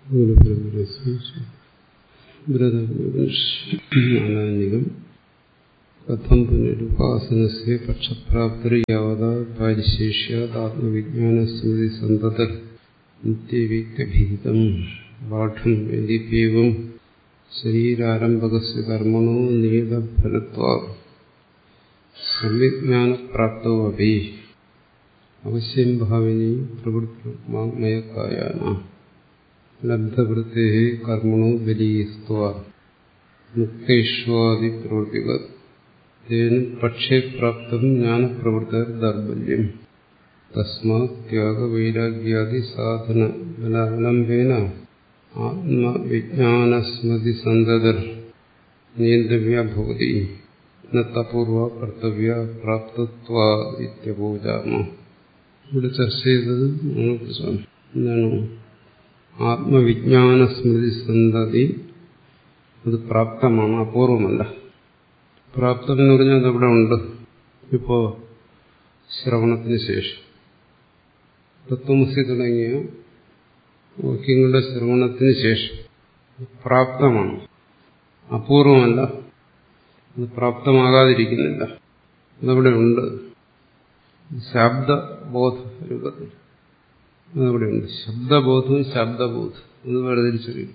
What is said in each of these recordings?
ബ്രതനികം കഥം പുനരുപാസനസ്യ പക്ഷപ്രാപ്തിർയാവത പാരിശേഷ്യാത്മവിജ്ഞാനസ്മൃതി സന്തത നിത്യവിക്തഭീതം പാഠം യതിപ്യവം ശരീരാരംഭകസ്യ കർമ്മണോ നിയതഫലത്വാ സംവിജ്ഞാനപ്രാപ്തോ അപി അവശ്യം ഭാവിനി പ്രവൃത്തിമയക്കായാന ലബ്ധവൃത്തേ കർമ്മണോ ബലീസ്ത്വ മുക്തേഷ്വാദിപ്രവൃത്തിക തേന പക്ഷേ പ്രാപ്തം ജ്ഞാനപ്രവൃത്തർ ദൗർബല്യം തസ്മാത് ത്യാഗവൈരാഗ്യാദി സാധന ബലാവലംബേന ആത്മവിജ്ഞാനസ്മൃതി സന്തതർ നിയന്തവ്യ ഭവതി തപൂർവ കർത്തവ്യ പ്രാപ്തത്വ ഇത്യപൂജാമ ഇവിടെ ചർച്ച ചെയ്തത് കുറിച്ചാണ് എന്താണ് ആത്മവിജ്ഞാനസ്മൃതി സന്തതി അത് പ്രാപ്തമാണ് അപൂർവമല്ല പ്രാപ്തം എന്ന് പറഞ്ഞാൽ അതവിടെ ഉണ്ട് ഇപ്പോ ശ്രവണത്തിന് ശേഷം തത്വമസി തുടങ്ങിയ വാക്യങ്ങളുടെ ശ്രവണത്തിന് ശേഷം പ്രാപ്തമാണ് അപൂർവമല്ല അത് പ്രാപ്തമാകാതിരിക്കുന്നില്ല അതവിടെ ഉണ്ട് ശബ്ദബോധ രൂപത്തിൽ അതവിടെയുണ്ട് ശബ്ദബോധവും ശബ്ദബോധം എന്ന് വേർതിരിച്ചറിയും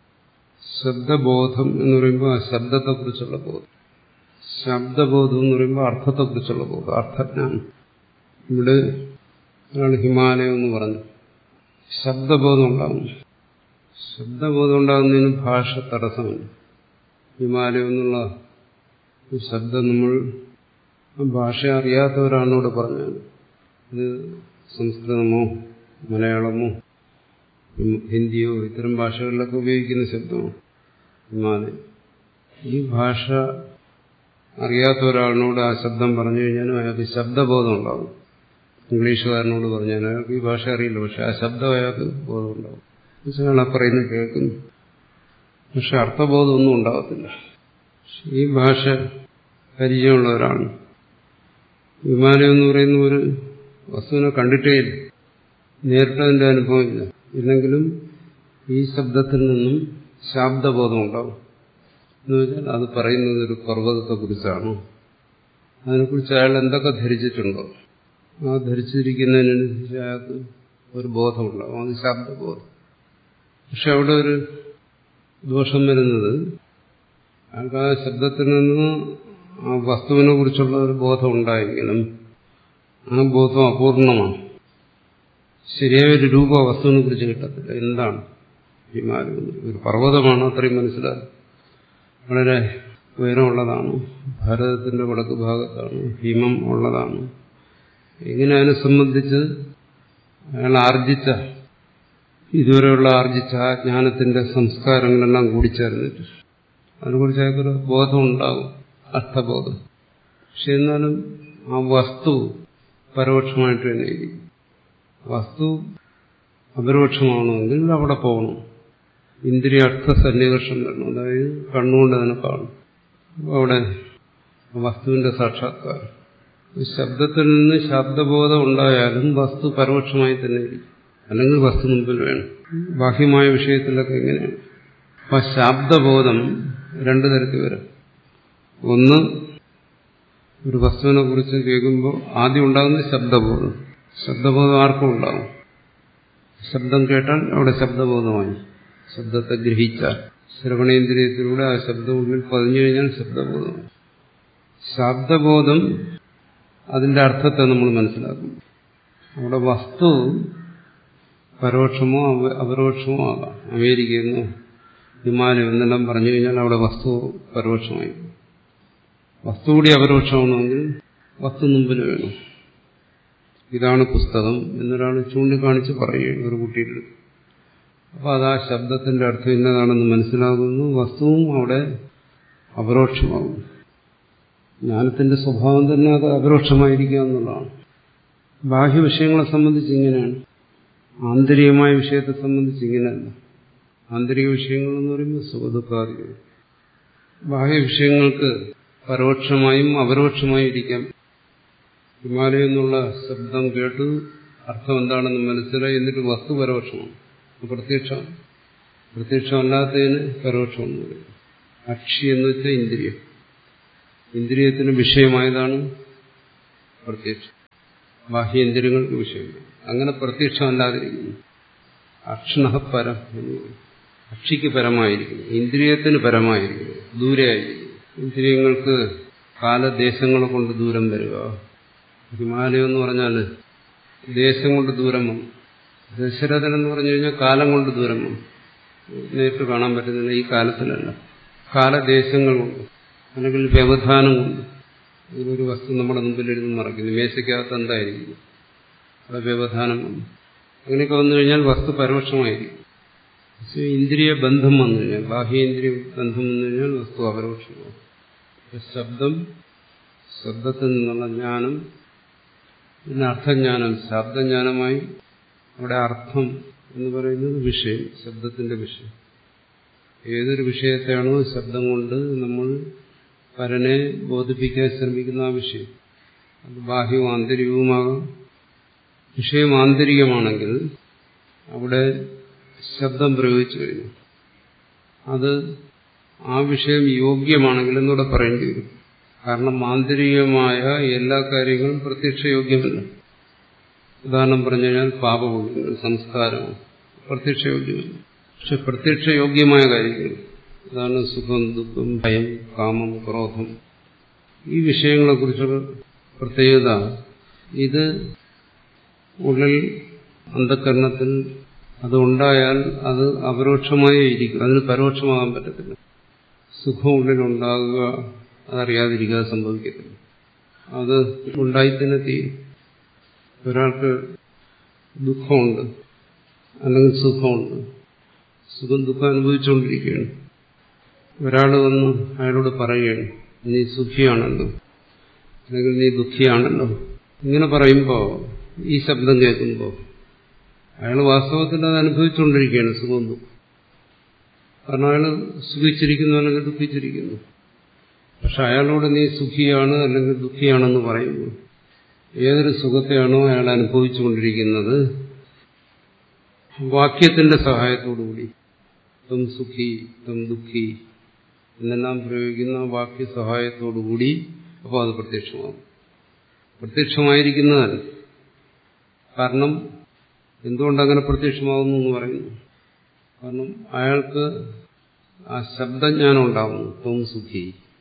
ശബ്ദബോധം എന്ന് പറയുമ്പോൾ ആ ശബ്ദത്തെക്കുറിച്ചുള്ള ബോധം ശബ്ദബോധം എന്ന് പറയുമ്പോൾ അർത്ഥത്തെക്കുറിച്ചുള്ള ബോധം അർത്ഥജ്ഞാനം ഇവിടെ ഒരാൾ ഹിമാലയം എന്ന് പറഞ്ഞു ശബ്ദബോധം ഉണ്ടാകും ശബ്ദബോധം ഉണ്ടാകുന്നതിന് ഭാഷ തടസ്സമില്ല ഹിമാലയം എന്നുള്ള ശബ്ദം നമ്മൾ ഭാഷ അറിയാത്തവരാണോട് പറഞ്ഞാൽ ഇത് സംസ്കൃതമോ മലയാളമോ ഹിന്ദിയോ ഇത്തരം ഭാഷകളിലൊക്കെ ഉപയോഗിക്കുന്ന ശബ്ദമാണ് ഹിമാലയം ഈ ഭാഷ അറിയാത്ത ഒരാളിനോട് ആ ശബ്ദം പറഞ്ഞു കഴിഞ്ഞാലും അയാൾക്ക് ശബ്ദബോധം ഉണ്ടാകും ഇംഗ്ലീഷുകാരനോട് പറഞ്ഞാൽ അയാൾക്ക് ഈ ഭാഷ അറിയില്ല പക്ഷെ ആ ശബ്ദം അയാൾക്ക് ബോധം ഉണ്ടാകും അയാൾ ആ പറയുന്നത് കേൾക്കുന്നു പക്ഷെ അർത്ഥബോധമൊന്നും ഉണ്ടാകത്തില്ല ഈ ഭാഷ പരിചയമുള്ള ഒരാളാണ് ഹിമാലയം എന്ന് പറയുന്ന ഒരു വസ്തുവിനെ കണ്ടിട്ടേ ഇല്ല നേരിട്ടതിന്റെ അനുഭവമില്ല ഇല്ലെങ്കിലും ഈ ശബ്ദത്തിൽ നിന്നും ശാബ്ദബോധം ഉണ്ടാവും എന്ന് വെച്ചാൽ അത് പറയുന്നത് ഒരു പർവ്വതത്തെക്കുറിച്ചാണ് അതിനെക്കുറിച്ച് അയാൾ എന്തൊക്കെ ധരിച്ചിട്ടുണ്ടോ ആ ധരിച്ചിരിക്കുന്നതിനനുസരിച്ച് അയാൾക്ക് ഒരു ബോധമുണ്ടാവും അത് ശബ്ദബോധം പക്ഷെ അവിടെ ഒരു ദോഷം വരുന്നത് അയാൾക്ക് ആ ശബ്ദത്തിൽ നിന്ന് ആ വസ്തുവിനെ കുറിച്ചുള്ള ഒരു ബോധം ഉണ്ടായെങ്കിലും ആ ബോധം അപൂർണമാണ് ശരിയായ ഒരു രൂപ വസ്തുവിനെ കുറിച്ച് കിട്ടത്തില്ല എന്താണ് ഹിമാലയം ഒരു പർവ്വതമാണ് അത്രയും മനസ്സിലായി വളരെ ഉയരമുള്ളതാണ് ഭാരതത്തിന്റെ വടക്ക് ഭാഗത്താണ് ഹിമം ഉള്ളതാണ് ഇങ്ങനെ അതിനെ സംബന്ധിച്ച് അയാൾ ആർജിച്ച ഇതുവരെയുള്ള ആർജിച്ച ആ ജ്ഞാനത്തിന്റെ സംസ്കാരങ്ങളെല്ലാം കൂടിച്ചേർന്നിട്ട് അതിനെക്കുറിച്ച് അയാൾക്കൊരു ബോധം ഉണ്ടാകും അർത്ഥബോധം പക്ഷെ എന്നാലും ആ വസ്തു പരോക്ഷമായിട്ട് തന്നെ ഇരിക്കും വസ്തു അപരോക്ഷമാണെങ്കിൽ അവിടെ പോകണം ഇന്ദ്രിയ അർത്ഥ സന്നികർഷം വരണം അതായത് കണ്ണുകൊണ്ട് അതിനെ കാണും അവിടെ വസ്തുവിന്റെ സാക്ഷാത്കാരം ശബ്ദത്തിൽ നിന്ന് ശബ്ദബോധം ഉണ്ടായാലും വസ്തു പരോക്ഷമായി തന്നെ ഇരിക്കും അല്ലെങ്കിൽ വസ്തു മുമ്പിൽ വേണം ബാഹ്യമായ വിഷയത്തിലൊക്കെ എങ്ങനെയാണ് അപ്പൊ ശബ്ദബോധം രണ്ടു തരത്തിൽ വരാം ഒന്ന് ഒരു വസ്തുവിനെ കുറിച്ച് കേൾക്കുമ്പോൾ ആദ്യം ഉണ്ടാകുന്ന ശബ്ദബോധം ശബ്ദബോധം ആർക്കും ഉണ്ടാകും ശബ്ദം കേട്ടാൽ അവിടെ ശബ്ദബോധമായി ശബ്ദത്തെ ഗ്രഹിച്ചാൽ ശ്രവണേന്ദ്രിയത്തിലൂടെ ആ ശബ്ദം ഉള്ളിൽ പതിഞ്ഞു കഴിഞ്ഞാൽ ശബ്ദബോധമായി ശബ്ദബോധം അതിന്റെ അർത്ഥത്തെ നമ്മൾ മനസ്സിലാക്കും അവിടെ വസ്തു പരോക്ഷമോ അപരോക്ഷമോ ആകാം അമേരിക്കയിൽ നിന്നോ ഹിമാലയം എന്നെല്ലാം പറഞ്ഞു കഴിഞ്ഞാൽ അവിടെ വസ്തു പരോക്ഷമായി വസ്തു കൂടി അപരോക്ഷമാണെങ്കിൽ വസ്തു മുമ്പിൽ വേണം ഇതാണ് പുസ്തകം എന്നൊരാൾ ചൂണ്ടിക്കാണിച്ച് പറയുകയാണ് ഒരു കുട്ടിയുടെ അപ്പോൾ അത് ആ ശബ്ദത്തിന്റെ അർത്ഥം ഇന്നതാണെന്ന് മനസ്സിലാകുന്നു വസ്തുവും അവിടെ അപരോക്ഷമാകും ജ്ഞാനത്തിന്റെ സ്വഭാവം തന്നെ അത് അപരോക്ഷമായിരിക്കുക എന്നുള്ളതാണ് ബാഹ്യ വിഷയങ്ങളെ സംബന്ധിച്ച് ഇങ്ങനെയാണ് ആന്തരികമായ വിഷയത്തെ സംബന്ധിച്ച് ഇങ്ങനെയല്ല ആന്തരിക വിഷയങ്ങൾ എന്ന് പറയുമ്പോൾ സുഖദുഃഖാദികൾ ബാഹ്യ വിഷയങ്ങൾക്ക് പരോക്ഷമായും അപരോക്ഷമായും ഇരിക്കാം ഹിമാലയം എന്നുള്ള ശബ്ദം കേട്ട് അർത്ഥം എന്താണെന്ന് മനസ്സിലായി എന്നിട്ട് വസ്തു പരോക്ഷമാണ് പ്രത്യക്ഷമാണ് പ്രത്യക്ഷമല്ലാത്തതിന് പരോക്ഷം എന്ന് പറയും അക്ഷി എന്ന് വെച്ചാൽ ഇന്ദ്രിയം ഇന്ദ്രിയത്തിന് വിഷയമായതാണ് പ്രത്യക്ഷം ബാഹ്യേന്ദ്രിയങ്ങൾക്ക് വിഷയം അങ്ങനെ പ്രത്യക്ഷമല്ലാതിരിക്കുന്നു അക്ഷണ പരം എന്ന് പറയും അക്ഷിക്ക് പരമായിരിക്കുന്നു ഇന്ദ്രിയത്തിന് പരമായിരിക്കുന്നു ദൂരെയായിരിക്കുന്നു ഇന്ദ്രിയങ്ങൾക്ക് കാലദേശങ്ങളെ കൊണ്ട് ദൂരം വരിക ഹിമാലയം എന്ന് പറഞ്ഞാൽ ദേശം കൊണ്ട് ദൂരം വന്നു ദശരഥൻ എന്ന് പറഞ്ഞു കഴിഞ്ഞാൽ കാലം കൊണ്ട് ദൂരം വന്നു നേരിട്ട് കാണാൻ പറ്റുന്നില്ല ഈ കാലത്തിലല്ല കാലദേശങ്ങൾ കൊണ്ട് അല്ലെങ്കിൽ വ്യവധാനം കൊണ്ട് ഇതിലൊരു വസ്തു നമ്മുടെ മുമ്പിൽ ഇരുന്ന് മറക്കുന്നു മേശയ്ക്കകത്ത് എന്തായിരിക്കും അവിടെ വ്യവധാനം വന്നു അങ്ങനെയൊക്കെ വന്നു കഴിഞ്ഞാൽ വസ്തു പരോക്ഷമായിരിക്കും പക്ഷേ ഇന്ദ്രിയ ബന്ധം വന്നു കഴിഞ്ഞാൽ ബാഹ്യേന്ദ്രിയ ബന്ധം വന്നു കഴിഞ്ഞാൽ വസ്തു അപരോക്ഷമാകും ശബ്ദം ശബ്ദത്തിൽ നിന്നുള്ള ജ്ഞാനം പിന്നെ അർത്ഥജ്ഞാനം ശബ്ദജ്ഞാനമായി അവിടെ അർത്ഥം എന്ന് പറയുന്നത് വിഷയം ശബ്ദത്തിന്റെ വിഷയം ഏതൊരു വിഷയത്തെയാണോ ശബ്ദം കൊണ്ട് നമ്മൾ പരനെ ബോധിപ്പിക്കാൻ ശ്രമിക്കുന്ന ആ വിഷയം അത് ബാഹ്യവും ആന്തരികവുമാകാം വിഷയം ആന്തരികമാണെങ്കിൽ അവിടെ ശബ്ദം പ്രയോഗിച്ചു കഴിഞ്ഞു അത് ആ വിഷയം യോഗ്യമാണെങ്കിൽ എന്നൂടെ പറയേണ്ടി വരും കാരണം ആന്തരികമായ എല്ലാ കാര്യങ്ങളും പ്രത്യക്ഷയോഗ്യമല്ല ഉദാഹരണം പറഞ്ഞു കഴിഞ്ഞാൽ പാപപുണ്യങ്ങൾ സംസ്കാരവും പ്രത്യക്ഷയോഗ്യമല്ല പക്ഷെ പ്രത്യക്ഷയോഗ്യമായ കാര്യങ്ങൾ ഉദാഹരണം സുഖം ദുഃഖം ഭയം കാമം ക്രോധം ഈ വിഷയങ്ങളെക്കുറിച്ചുള്ള പ്രത്യേകത ഇത് ഉള്ളിൽ അന്ധകരണത്തിൽ അത് ഉണ്ടായാൽ അത് അപരോക്ഷമായേ ഇരിക്കും അതിന് പരോക്ഷമാകാൻ പറ്റത്തില്ല സുഖം ഉള്ളിലുണ്ടാകുക അതറിയാതിരിക്കാതെ സംഭവിക്കത്തില്ല അത് ഉണ്ടായി തന്നെ തീരും ഒരാൾക്ക് ദുഃഖമുണ്ട് അല്ലെങ്കിൽ സുഖമുണ്ട് സുഖം ദുഃഖം അനുഭവിച്ചുകൊണ്ടിരിക്കുകയാണ് ഒരാൾ വന്ന് അയാളോട് പറയുകയാണ് നീ സുഖിയാണല്ലോ അല്ലെങ്കിൽ നീ ദുഃഖിയാണല്ലോ ഇങ്ങനെ പറയുമ്പോൾ ഈ ശബ്ദം കേൾക്കുമ്പോൾ അയാൾ വാസ്തവത്തിൽ അത് അനുഭവിച്ചുകൊണ്ടിരിക്കുകയാണ് സുഖം ദുഃഖം കാരണം അയാൾ സുഖിച്ചിരിക്കുന്നു അല്ലെങ്കിൽ ദുഃഖിച്ചിരിക്കുന്നു പക്ഷെ അയാളോട് നീ സുഖിയാണ് അല്ലെങ്കിൽ ദുഃഖിയാണെന്ന് പറയുമ്പോൾ ഏതൊരു സുഖത്തെയാണോ അയാൾ അനുഭവിച്ചുകൊണ്ടിരിക്കുന്നത് വാക്യത്തിന്റെ സഹായത്തോടുകൂടി തം സുഖി തം ദുഃഖി എന്നെല്ലാം പ്രയോഗിക്കുന്ന വാക്യ സഹായത്തോടുകൂടി അപ്പോൾ അത് പ്രത്യക്ഷമാകും പ്രത്യക്ഷമായിരിക്കുന്നതല്ല കാരണം എന്തുകൊണ്ടങ്ങനെ പ്രത്യക്ഷമാകുന്നു എന്ന് പറയുന്നു കാരണം അയാൾക്ക് ആ ശബ്ദജ്ഞാനം ഉണ്ടാകുന്നു ത്വം സുഖി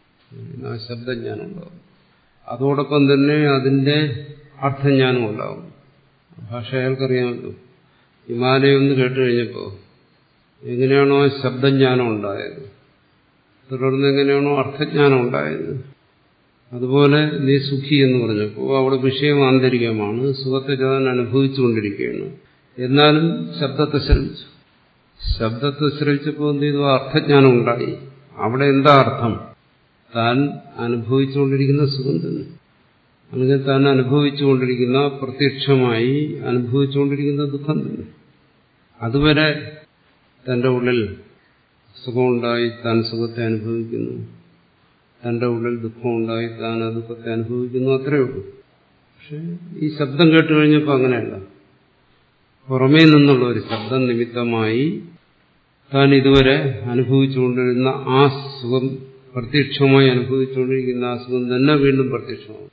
ആ ശബ്ദജ്ഞാനം ഉണ്ടാകും അതോടൊപ്പം തന്നെ അതിന്റെ അർത്ഥജ്ഞാനം ഉണ്ടാകും ഭാഷ അയാൾക്കറിയാമല്ലോ ഹിമാലയം എന്ന് കേട്ട് കഴിഞ്ഞപ്പോൾ എങ്ങനെയാണോ ശബ്ദജ്ഞാനം ഉണ്ടായത് തുടർന്ന് എങ്ങനെയാണോ അർത്ഥജ്ഞാനം ഉണ്ടായത് അതുപോലെ നീ സുഖി എന്ന് പറഞ്ഞപ്പോൾ അവിടെ വിഷയം ആന്തരികമാണ് സുഖത്തെ താൻ അനുഭവിച്ചുകൊണ്ടിരിക്കുകയാണ് എന്നാലും ശബ്ദത്തെ ശ്രമിച്ചു ശബ്ദത്തെ ശ്രമിച്ചപ്പോൾ എന്ത് ചെയ്തു അർത്ഥജ്ഞാനം ഉണ്ടായി അവിടെ എന്താ അർത്ഥം താൻ അനുഭവിച്ചുകൊണ്ടിരിക്കുന്ന സുഖം തന്നെ അല്ലെങ്കിൽ താൻ അനുഭവിച്ചുകൊണ്ടിരിക്കുന്ന പ്രത്യക്ഷമായി അനുഭവിച്ചുകൊണ്ടിരിക്കുന്ന ദുഃഖം തന്നെ അതുവരെ തന്റെ ഉള്ളിൽ സുഖമുണ്ടായി താൻ സുഖത്തെ അനുഭവിക്കുന്നു തന്റെ ഉള്ളിൽ ദുഃഖമുണ്ടായി താൻ ആ ദുഃഖത്തെ അനുഭവിക്കുന്നു അത്രയേ ഉള്ളൂ പക്ഷെ ഈ ശബ്ദം കേട്ട് കഴിഞ്ഞപ്പോൾ അങ്ങനെയല്ല പുറമേ നിന്നുള്ള ഒരു ശബ്ദം നിമിത്തമായി താൻ ഇതുവരെ അനുഭവിച്ചുകൊണ്ടിരുന്ന ആ സുഖം പ്രത്യക്ഷമായി അനുഭവിച്ചുകൊണ്ടിരിക്കുന്ന ആ സുഖം തന്നെ വീണ്ടും പ്രത്യക്ഷമാവും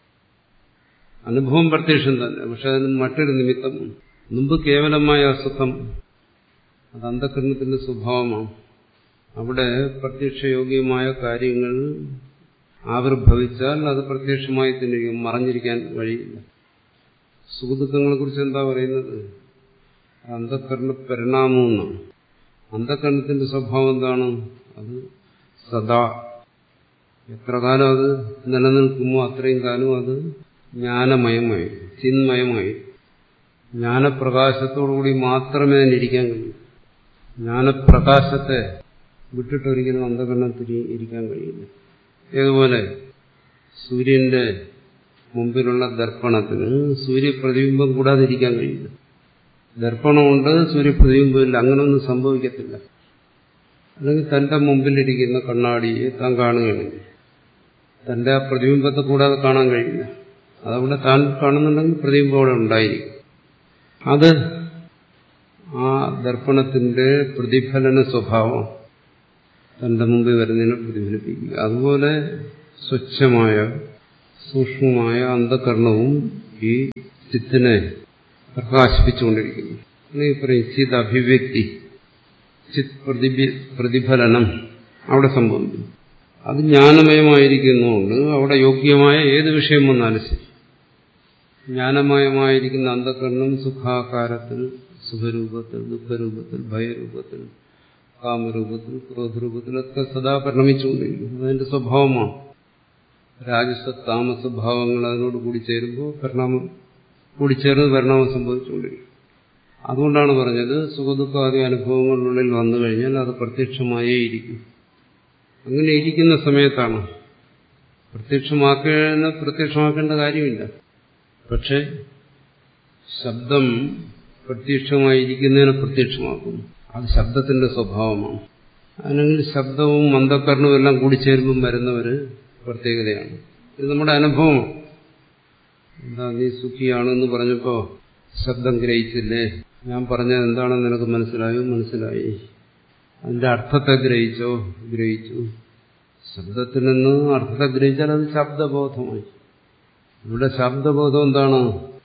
അനുഭവം പ്രത്യക്ഷം തന്നെ പക്ഷെ അതിന് മറ്റൊരു നിമിത്തം മുമ്പ് കേവലമായ അസുഖം അത് അന്ധകരണത്തിന്റെ സ്വഭാവമാണ് അവിടെ പ്രത്യക്ഷയോഗ്യമായ കാര്യങ്ങൾ ആവിർഭവിച്ചാൽ അത് പ്രത്യക്ഷമായി തന്നെ മറഞ്ഞിരിക്കാൻ വഴിയില്ല സുഖദുഃഖങ്ങളെ കുറിച്ച് എന്താ പറയുന്നത് അന്ധകരണ പരിണാമം എന്നാണ് അന്ധകരണത്തിന്റെ സ്വഭാവം എന്താണ് അത് സദാ എത്ര കാലം അത് നിലനിൽക്കുമോ അത്രയും കാലം അത് ജ്ഞാനമയമായി ചിന്മയമായി ജ്ഞാനപ്രകാശത്തോടുകൂടി മാത്രമേ അതിനിരിക്കാൻ കഴിയൂ ജ്ഞാനപ്രകാശത്തെ വിട്ടിട്ടൊരിക്കലും അന്ധകരണത്തിൽ ഇരിക്കാൻ കഴിയില്ല ഏതുപോലെ സൂര്യന്റെ മുമ്പിലുള്ള ദർപ്പണത്തിന് സൂര്യപ്രതിബിംബം കൂടാതെ ഇരിക്കാൻ കഴിയില്ല ദർപ്പണമുണ്ട് സൂര്യപ്രതിബിംബമില്ല അങ്ങനെയൊന്നും സംഭവിക്കത്തില്ല അല്ലെങ്കിൽ തന്റെ മുമ്പിലിരിക്കുന്ന കണ്ണാടിയെ താൻ കാണുകയാണെങ്കിൽ തന്റെ ആ പ്രതിബിംബത്തെ കൂടാതെ കാണാൻ കഴിയില്ല അതവിടെ താൻ കാണുന്നുണ്ടെങ്കിൽ പ്രതിബിംബം അവിടെ ഉണ്ടായിരിക്കും അത് ആ ദർപ്പണത്തിന്റെ പ്രതിഫലന സ്വഭാവം തന്റെ മുമ്പിൽ വരുന്നതിനെ പ്രതിഫലിപ്പിക്കുക അതുപോലെ സ്വച്ഛമായ സൂക്ഷ്മമായ അന്ധകരണവും ഈ ചിത്തിനെ പ്രകാശിപ്പിച്ചുകൊണ്ടിരിക്കുന്നു ഈ പറയും ചിത് അഭിവ്യക്തി ചിത് പ്രതിഫലനം അവിടെ സംഭവിക്കുന്നു അത് ജ്ഞാനമയമായിരിക്കുന്നതുകൊണ്ട് അവിടെ യോഗ്യമായ ഏത് വിഷയം വന്നാലും ശരി ജ്ഞാനമയമായിരിക്കുന്ന അന്ധകരണം സുഖാകാരത്തിൽ സുഖരൂപത്തിൽ ദുഃഖരൂപത്തിൽ ഭയരൂപത്തിൽ കാമരൂപത്തിൽ ക്രോധരൂപത്തിലൊക്കെ സദാ പരിണമിച്ചുകൊണ്ടിരിക്കും അതിന്റെ സ്വഭാവമാണ് രാജസ താമസ ഭാവങ്ങൾ അതിനോട് കൂടിച്ചേരുമ്പോൾ പരിണാമം കൂടിച്ചേർന്ന് പരിണാമം സംഭവിച്ചുകൊണ്ടിരിക്കും അതുകൊണ്ടാണ് പറഞ്ഞത് സുഖദുഃഖാദി അനുഭവങ്ങളിനുള്ളിൽ വന്നു കഴിഞ്ഞാൽ അത് പ്രത്യക്ഷമായേ ഇരിക്കും അങ്ങനെ ഇരിക്കുന്ന സമയത്താണ് പ്രത്യക്ഷമാക്കേണ്ട പ്രത്യക്ഷമാക്കേണ്ട കാര്യമില്ല പക്ഷെ ശബ്ദം പ്രത്യക്ഷമായിരിക്കുന്നതിനെ പ്രത്യക്ഷമാക്കുന്നു അത് ശബ്ദത്തിന്റെ സ്വഭാവമാണ് അല്ലെങ്കിൽ ശബ്ദവും മന്ദക്കരണവും എല്ലാം കൂടി ചേരുമ്പം വരുന്നവര് പ്രത്യേകതയാണ് ഇത് നമ്മുടെ അനുഭവം എന്താ നീ സുഖിയാണെന്ന് പറഞ്ഞപ്പോ ശബ്ദം ഗ്രഹിച്ചില്ലേ ഞാൻ പറഞ്ഞത് എന്താണെന്ന് നിനക്ക് മനസ്സിലായോ മനസ്സിലായി അതിന്റെ അർത്ഥത്തെ ഗ്രഹിച്ചോ ഗ്രഹിച്ചു ശബ്ദത്തിൽ നിന്ന് അർത്ഥത്തെ ഗ്രഹിച്ചാൽ അത് ശബ്ദബോധമായി ഇവിടെ ശബ്ദബോധം എന്താണ്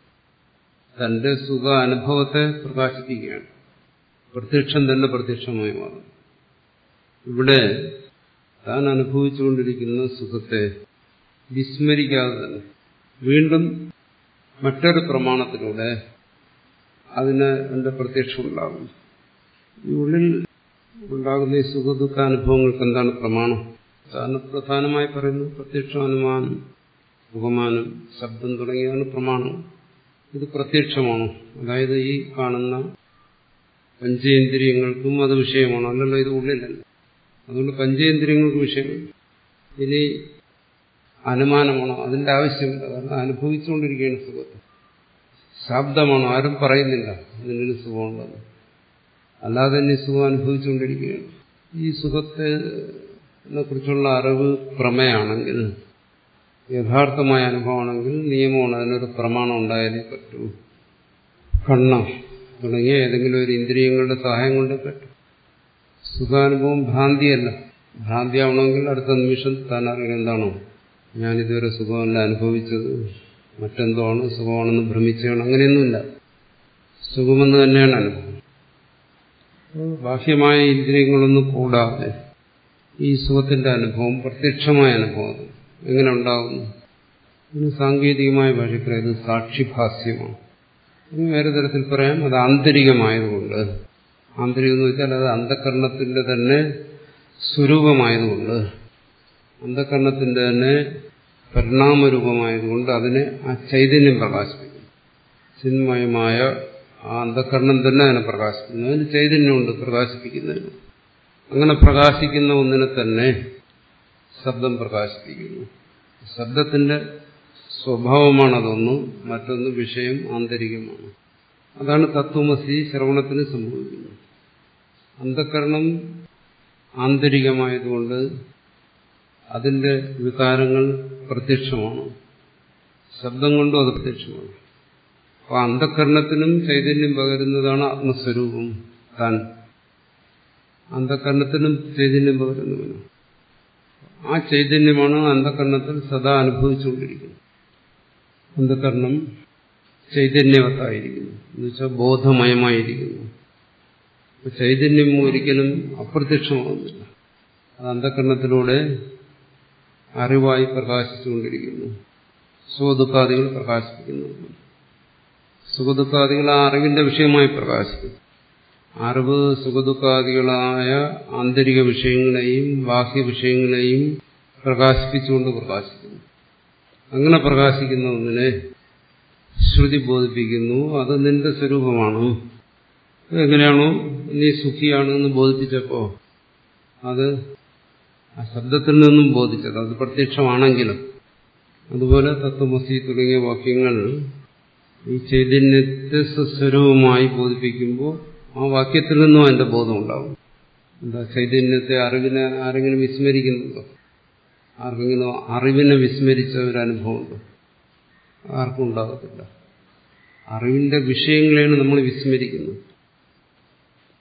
തന്റെ സുഖ അനുഭവത്തെ പ്രകാശിപ്പിക്കുകയാണ് പ്രത്യക്ഷം തന്നെ പ്രത്യക്ഷമായി മാറും ഇവിടെ താൻ അനുഭവിച്ചുകൊണ്ടിരിക്കുന്ന സുഖത്തെ വിസ്മരിക്കാതെ തന്നെ വീണ്ടും മറ്റൊരു പ്രമാണത്തിലൂടെ അതിന് എന്റെ പ്രത്യക്ഷം ഉണ്ടാകും ഈ ഉള്ളിൽ ഉണ്ടാകുന്ന ഈ സുഖദുഃഖ അനുഭവങ്ങൾക്ക് എന്താണ് പ്രമാണം കാരണം പ്രധാനമായി പറയുന്നത് പ്രത്യക്ഷ അനുമാനം മുഖമാനം ശബ്ദം തുടങ്ങിയതാണ് പ്രമാണം ഇത് പ്രത്യക്ഷമാണോ അതായത് ഈ കാണുന്ന പഞ്ചേന്ദ്രിയങ്ങൾക്കും അത് വിഷയമാണോ അല്ലല്ലോ ഇത് ഉള്ളിലല്ല അതുകൊണ്ട് പഞ്ചേന്ദ്രിയങ്ങൾക്ക് വിഷയം ഇനി അനുമാനമാണോ അതിന്റെ ആവശ്യമില്ല കാരണം അനുഭവിച്ചുകൊണ്ടിരിക്കുകയാണ് സുഖത്തെ ശബ്ദമാണോ ആരും പറയുന്നില്ല ഇതിനൊരു സുഖമുണ്ടെന്ന് അല്ലാതെ തന്നെ സുഖം അനുഭവിച്ചുകൊണ്ടിരിക്കുകയാണ് ഈ സുഖത്തെ കുറിച്ചുള്ള അറിവ് പ്രമേയാണെങ്കിൽ യഥാർത്ഥമായ അനുഭവമാണെങ്കിൽ നിയമമാണ് അതിനൊരു പ്രമാണം ഉണ്ടായാലേ പറ്റൂ കണ്ണ തുടങ്ങിയ ഏതെങ്കിലും ഒരു ഇന്ദ്രിയങ്ങളുടെ സഹായം കൊണ്ട് പറ്റും സുഖാനുഭവം ഭ്രാന്തിയല്ല ഭ്രാന്തിയാവണമെങ്കിൽ അടുത്ത നിമിഷം താൻ അറിയുന്നത് എന്താണോ ഞാനിതുവരെ സുഖമല്ല അനുഭവിച്ചത് മറ്റെന്തോ ആണ് സുഖമാണെന്ന് ഭ്രമിച്ചാണ് അങ്ങനെയൊന്നുമില്ല സുഖമെന്ന് തന്നെയാണ് അനുഭവം ബാഹ്യമായ ഇന്ദ്രിയങ്ങളൊന്നും കൂടാതെ ഈ സുഖത്തിന്റെ അനുഭവം പ്രത്യക്ഷമായ അനുഭവം എങ്ങനെ ഉണ്ടാകുന്നു ഇതിന് സാങ്കേതികമായ ഭാഷയ്ക്ക് ഇത് സാക്ഷിഭാസ്യമാണ് ഇത് വേറെ തരത്തിൽ പറയാം അത് ആന്തരികമായതുകൊണ്ട് ആന്തരികം എന്ന് വെച്ചാൽ അത് അന്ധകരണത്തിന്റെ തന്നെ സ്വരൂപമായതുകൊണ്ട് അന്ധകരണത്തിന്റെ തന്നെ പരിണാമരൂപമായതുകൊണ്ട് അതിനെ ആ ചൈതന്യം പ്രകാശിപ്പിക്കും ചിന്മയമായ ആ അന്ധകരണം തന്നെ അതിനെ പ്രകാശിപ്പിക്കുന്നു അതിന് ചൈതന്യമുണ്ട് പ്രകാശിപ്പിക്കുന്നതിന് അങ്ങനെ പ്രകാശിക്കുന്ന ഒന്നിനെ തന്നെ ശബ്ദം പ്രകാശിപ്പിക്കുന്നു ശബ്ദത്തിന്റെ സ്വഭാവമാണ് അതൊന്ന് മറ്റൊന്ന് വിഷയം ആന്തരികമാണ് അതാണ് തത്വമസി ശ്രവണത്തിന് സംഭവിക്കുന്നത് അന്ധകരണം ആന്തരികമായതുകൊണ്ട് അതിന്റെ വികാരങ്ങൾ പ്രത്യക്ഷമാണ് ശബ്ദം കൊണ്ടും അത് പ്രത്യക്ഷമാണ് അപ്പോൾ അന്ധകരണത്തിനും ചൈതന്യം പകരുന്നതാണ് ആത്മസ്വരൂപം താൻ അന്ധകരണത്തിനും ചൈതന്യം പകരുന്നവനും ആ ചൈതന്യമാണ് അന്ധകരണത്തിൽ സദാ അനുഭവിച്ചുകൊണ്ടിരിക്കുന്നത് അന്ധകരണം ചൈതന്യവത്തായിരിക്കുന്നു എന്നുവെച്ചാൽ ബോധമയമായിരിക്കുന്നു ചൈതന്യം ഒരിക്കലും അപ്രത്യക്ഷമാകുന്നില്ല അത് അന്ധകരണത്തിലൂടെ അറിവായി പ്രകാശിച്ചുകൊണ്ടിരിക്കുന്നു സുഖദുഃഖാദികൾ പ്രകാശിപ്പിക്കുന്നു സുഖദുഃഖാദികൾ ആ അറിവിന്റെ വിഷയമായി പ്രകാശിക്കുന്നു അറിവ് സുഖദുഃഖാദികളായ ആന്തരിക വിഷയങ്ങളെയും ബാഹ്യ വിഷയങ്ങളെയും പ്രകാശിപ്പിച്ചുകൊണ്ട് പ്രകാശിക്കുന്നു അങ്ങനെ പ്രകാശിക്കുന്ന ഒന്നിനെ ശ്രുതി ബോധിപ്പിക്കുന്നു അത് നിന്റെ സ്വരൂപമാണ് എങ്ങനെയാണോ നീ സുഖിയാണ് എന്ന് ബോധിപ്പിച്ചപ്പോ അത് ആ ശബ്ദത്തിൽ നിന്നും ബോധിച്ചത് അത് പ്രത്യക്ഷമാണെങ്കിലും അതുപോലെ തത്വമസി തുടങ്ങിയ വാക്യങ്ങൾ ഈ ചൈതന്യത്തെ സ്വസ്വരൂപമായി ബോധിപ്പിക്കുമ്പോൾ ആ വാക്യത്തിൽ നിന്നും അതിന്റെ ബോധം ഉണ്ടാവും എന്താ ചൈതന്യത്തെ അറിവിനെ ആരെങ്കിലും വിസ്മരിക്കുന്നുണ്ടോ ആർക്കെങ്കിലും അറിവിനെ വിസ്മരിച്ച ഒരു അനുഭവമുണ്ടോ ആർക്കും ഉണ്ടാകത്തില്ല അറിവിന്റെ വിഷയങ്ങളെയാണ് നമ്മൾ വിസ്മരിക്കുന്നത്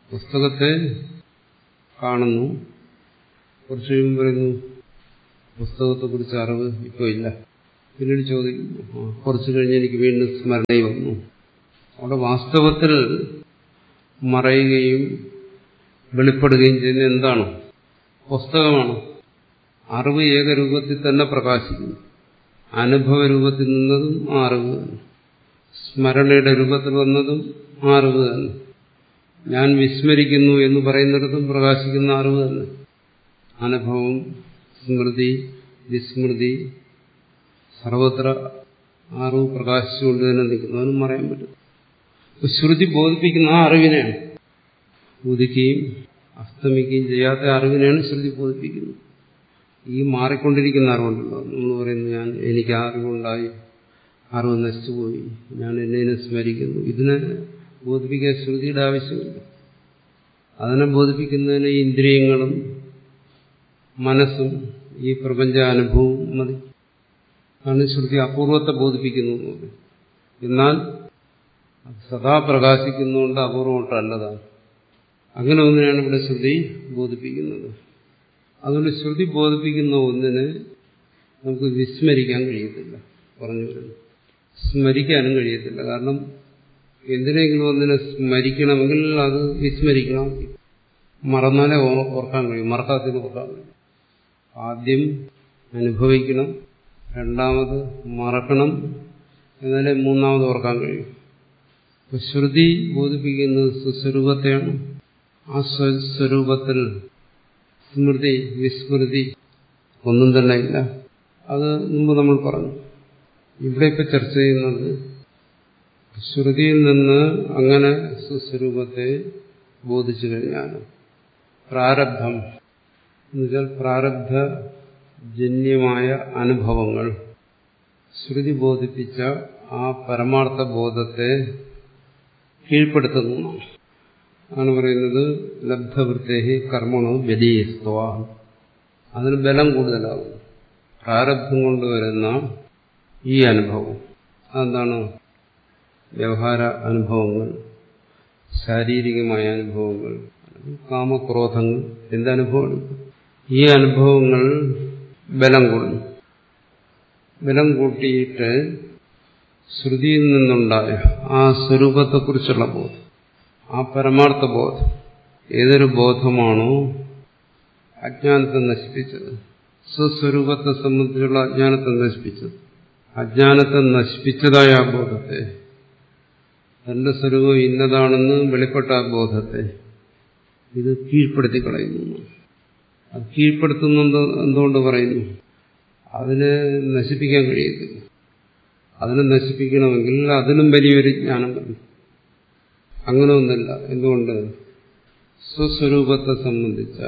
പുസ്തകത്തെ കാണുന്നു കുറച്ച് കഴിയുമ്പോൾ പറയുന്നു പുസ്തകത്തെക്കുറിച്ച് അറിവ് ഇപ്പോൾ ഇല്ല പിന്നീട് ചോദിക്കുന്നു "ആ, കുറച്ച് കഴിഞ്ഞ് എനിക്ക് വീണ്ടും സ്മരണയിൽ വന്നു അവിടെ വാസ്തവത്തിൽ മറയുകയും വെളിപ്പെടുകയും ചെയ്യുന്ന എന്താണ് പുസ്തകമാണ് അറിവ് ഏകരൂപത്തിൽ തന്നെ പ്രകാശിക്കുന്നു അനുഭവ രൂപത്തിൽ നിന്നതും ആ അറിവ് തന്നെ സ്മരണയുടെ രൂപത്തിൽ വന്നതും ആ അറിവ് തന്നെ ഞാൻ വിസ്മരിക്കുന്നു എന്ന് പറയുന്നിടത്തും പ്രകാശിക്കുന്ന അറിവ് തന്നെ അനുഭവം സ്മൃതി വിസ്മൃതി സർവത്ര അറിവ് പ്രകാശിച്ചുകൊണ്ട് തന്നെ നിൽക്കുന്നു അതിനും പറയാൻ പറ്റും അപ്പൊ ശ്രുതി ബോധിപ്പിക്കുന്ന ആ അറിവിനെയാണ് ഉദിക്കുകയും അസ്തമിക്കുകയും ചെയ്യാത്ത അറിവിനെയാണ് ശ്രുതി ബോധിപ്പിക്കുന്നത് ഈ മാറിക്കൊണ്ടിരിക്കുന്ന അറിവുണ്ടല്ലോ നമ്മൾ പറയുന്നു ഞാൻ എനിക്ക് ആ അറിവുണ്ടായി അറിവ് നശിച്ചുപോയി ഞാൻ എന്നെ സ്മരിക്കുന്നു ഇതിനെ ബോധിപ്പിക്കാൻ ശ്രുതിയുടെ ആവശ്യമില്ല അതിനെ ബോധിപ്പിക്കുന്നതിന് ഈ ഇന്ദ്രിയങ്ങളും മനസ്സും ഈ പ്രപഞ്ചാനുഭവവും മതി ആണ് ശ്രുതി അപൂർവത്തെ ബോധിപ്പിക്കുന്നു എന്ന് പറയും. എന്നാൽ അത് സദാ പ്രകാശിക്കുന്നുകൊണ്ട് അപൂർവമൊട്ടല്ലതാണ് അങ്ങനെ ഒന്നിനാണ് ഇവിടെ ശ്രുതി ബോധിപ്പിക്കുന്നത് അതുകൊണ്ട് ശ്രുതി ബോധിപ്പിക്കുന്ന ഒന്നിനെ നമുക്ക് വിസ്മരിക്കാൻ കഴിയത്തില്ല പറഞ്ഞു വരുന്നു സ്മരിക്കാനും കഴിയത്തില്ല കാരണം എന്തിനെങ്കിലും ഒന്നിനെ സ്മരിക്കണമെങ്കിൽ അത് വിസ്മരിക്കണം മറന്നാലേ ഓ- ഓർക്കാൻ കഴിയും മറക്കാത്തതിന് ഓർക്കാൻ കഴിയും ആദ്യം അനുഭവിക്കണം രണ്ടാമത് മറക്കണം എന്നാലേ മൂന്നാമത് ഓർക്കാൻ കഴിയും അപ്പൊ ശ്രുതി ബോധിപ്പിക്കുന്നത് സ്വസ്വരൂപത്തെയാണ് ആ സ്വസ്വരൂപത്തിൽ സ്മൃതി വിസ്മൃതി ഒന്നും തന്നെ ഇല്ല അത് മുമ്പ് നമ്മൾ പറഞ്ഞു ഇവിടെ ഇപ്പൊ ചർച്ച ചെയ്യുന്നത് ശ്രുതിയിൽ നിന്ന് അങ്ങനെ സ്വസ്വരൂപത്തെ ബോധിച്ചു കഴിഞ്ഞാൽ പ്രാരബ്ധം എന്നുവെച്ചാൽ പ്രാരബ്ധ ജന്യമായ അനുഭവങ്ങൾ ശ്രുതി ബോധിപ്പിച്ച ആ പരമാർത്ഥ ബോധത്തെ കീഴ്പ്പെടുത്തുന്നു ആണ് പറയുന്നത് ലബ്ധവൃത്തേഹി കർമ്മണോ ബലീസ്തവ അതിന് ബലം കൂടുതലാകും പ്രാരബ്ധം കൊണ്ടുവരുന്ന ഈ അനുഭവം അതെന്താണ് വ്യവഹാര അനുഭവങ്ങൾ ശാരീരികമായ അനുഭവങ്ങൾ കാമക്രോധങ്ങൾ എന്തനുഭവമാണ് ഈ അനുഭവങ്ങൾ ബലം കൂടുന്നു ബലം കൂട്ടിയിട്ട് ശ്രുതിയിൽ നിന്നുണ്ടായ ആ സ്വരൂപത്തെക്കുറിച്ചുള്ള ബോധം ആ പരമാർത്ഥ ബോധം ഏതൊരു ബോധമാണോ അജ്ഞാനത്തെ നശിപ്പിച്ചത് സ്വസ്വരൂപത്തെ സംബന്ധിച്ചുള്ള അജ്ഞാനത്തെ നശിപ്പിച്ചത് അജ്ഞാനത്തെ നശിപ്പിച്ചതായ ആ ബോധത്തെ തന്റെ സ്വരൂപം ഇന്നതാണെന്ന് വെളിപ്പെട്ട ആ ബോധത്തെ ഇത് കീഴ്പ്പെടുത്തി കളയുന്നു അത് കീഴ്പ്പെടുത്തുന്നത് എന്തുകൊണ്ട് പറയുന്നു അതിനെ നശിപ്പിക്കാൻ കഴിയത്തില്ല അതിനെ നശിപ്പിക്കണമെങ്കിൽ അതിനും വലിയൊരു ജ്ഞാനം വേണം അങ്ങനെ ഒന്നല്ല എന്തുകൊണ്ട് സ്വസ്വരൂപത്തെ സംബന്ധിച്ച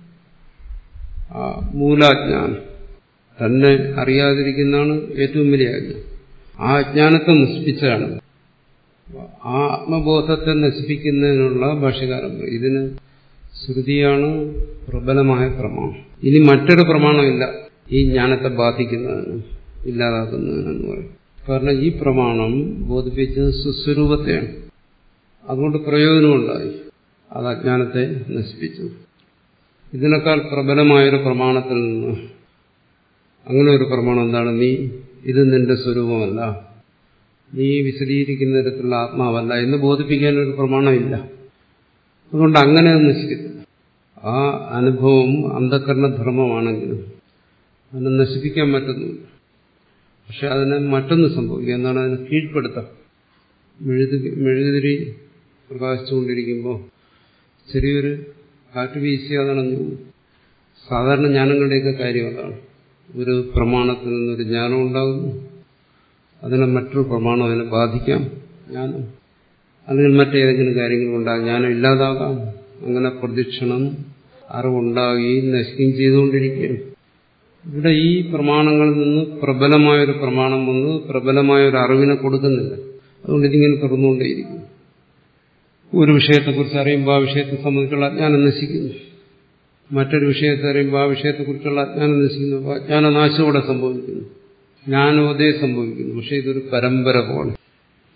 ആ മൂലാജ്ഞാനം തന്നെ അറിയാതിരിക്കുന്നതാണ് ഏറ്റവും വലിയ അജ്ഞാനം ആ അജ്ഞാനത്തെ നശിപ്പിച്ചാണ് ആ ആത്മബോധത്തെ നശിപ്പിക്കുന്നതിനുള്ള ഭാഷകാരം ഇതിന് ശ്രുതിയാണ് പ്രബലമായ പ്രമാണം ഇനി മറ്റൊരു പ്രമാണമില്ല ഈ ജ്ഞാനത്തെ ബാധിക്കുന്നതിന് ഇല്ലാതാക്കുന്നതിനെന്ന് പറയും കാരണം ഈ പ്രമാണം ബോധിപ്പിച്ചത് സുസ്വരൂപത്തെയാണ് അതുകൊണ്ട് പ്രയോജനമുണ്ടായി അത് അജ്ഞാനത്തെ നശിപ്പിച്ചു ഇതിനേക്കാൾ പ്രബലമായൊരു പ്രമാണത്തിൽ നിന്ന് അങ്ങനെ ഒരു പ്രമാണം എന്താണ് നീ ഇത് നിന്റെ സ്വരൂപമല്ല നീ വിശദീകരിക്കുന്ന തരത്തിലുള്ള ആത്മാവല്ല എന്ന് ബോധിപ്പിക്കാൻ ഒരു പ്രമാണമില്ല അതുകൊണ്ട് അങ്ങനെ അത് നശിക്കത്തില്ല ആ അനുഭവം അന്ധകരണധർമ്മമാണെങ്കിലും അതിനെ നശിപ്പിക്കാൻ പറ്റുന്നില്ല പക്ഷെ അതിനെ മറ്റൊന്ന് സംഭവിക്കുക എന്താണ് അതിനെ കീഴ്പ്പെടുത്താം മെഴുതി മെഴുകുതിരി പ്രകാശിച്ചുകൊണ്ടിരിക്കുമ്പോൾ ചെറിയൊരു കാറ്റ് വീശി അതണഞ്ഞു സാധാരണ ജ്ഞാനങ്ങളുടെയൊക്കെ കാര്യം അതാണ് ഒരു പ്രമാണത്തിൽ നിന്നൊരു ജ്ഞാനം ഉണ്ടാകുന്നു അതിനെ മറ്റൊരു പ്രമാണം അതിനെ ബാധിക്കാം ജ്ഞാനം അല്ലെങ്കിൽ മറ്റേതെങ്കിലും കാര്യങ്ങളുണ്ടാകും ജ്ഞാനം ഇല്ലാതാകാം അങ്ങനെ പ്രദക്ഷിണം അറിവുണ്ടാകുകയും നശിക്കുകയും ചെയ്തുകൊണ്ടിരിക്കുകയാണ് ഇവിടെ ഈ പ്രമാണങ്ങളിൽ നിന്ന് പ്രബലമായൊരു പ്രമാണം വന്ന് പ്രബലമായൊരു അറിവിനെ കൊടുക്കുന്നില്ല അതുകൊണ്ട് ഇതിങ്ങനെ തുറന്നുകൊണ്ടേയിരിക്കും ഒരു വിഷയത്തെക്കുറിച്ച് അറിയുമ്പോൾ ആ വിഷയത്തെ സംബന്ധിച്ചുള്ള അജ്ഞാനം നശിക്കുന്നു മറ്റൊരു വിഷയത്തെ അറിയുമ്പോൾ ആ വിഷയത്തെക്കുറിച്ചുള്ള അജ്ഞാനം നശിക്കുന്നു അപ്പോൾ അജ്ഞാനനാശം ഇവിടെ സംഭവിക്കുന്നു ജ്ഞാനോദയം സംഭവിക്കുന്നു പക്ഷെ ഇതൊരു പരമ്പര പോലെ